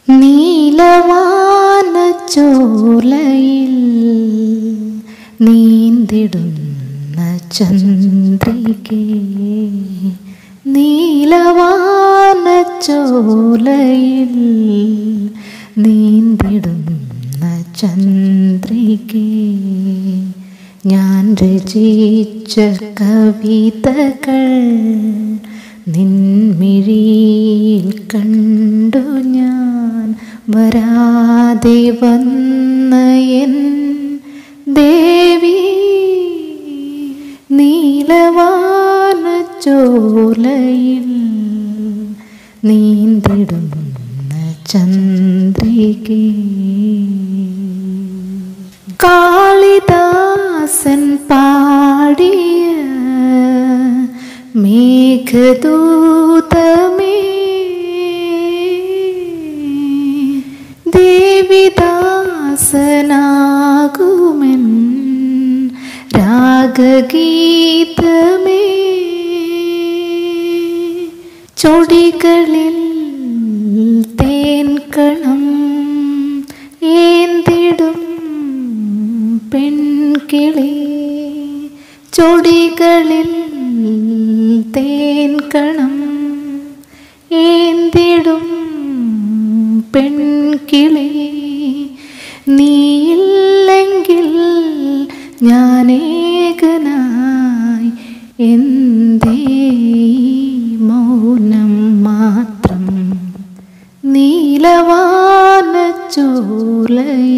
നീലവാനച്ചോലയിൽ നീന്തിടുന്ന ചന്ദ്രികേ നീലവാനച്ചോലയിൽ നീന്തിടുന്ന ചന്ദ്രികേ ഞാൻ രചിച്ച കവിതകൾ നിൻമിഴിയിൽ കണ്ടു ഞാൻ വരാതെ വന്ന എൻ ദേവി നീലവാന ചോലയിൽ നീന്തിടുന്ന ചന്ദ്രികേ കാളിദാസൻ പാടിയ മേഘദൂതമേ ദേവിദാസനാകുമെൻ രാഗഗീതമേ ചൊടികളിൽ തേൻകണം ഏന്തിടും പെൺകിളി ചൊടികളിൽ തേൻകണം ഏന്തിടും പെൺകിളി നീയില്ലെങ്കിൽ ഞാനേകനായി എന്തേ മൗനം മാത്രം നീലവാന ചോലയിൽ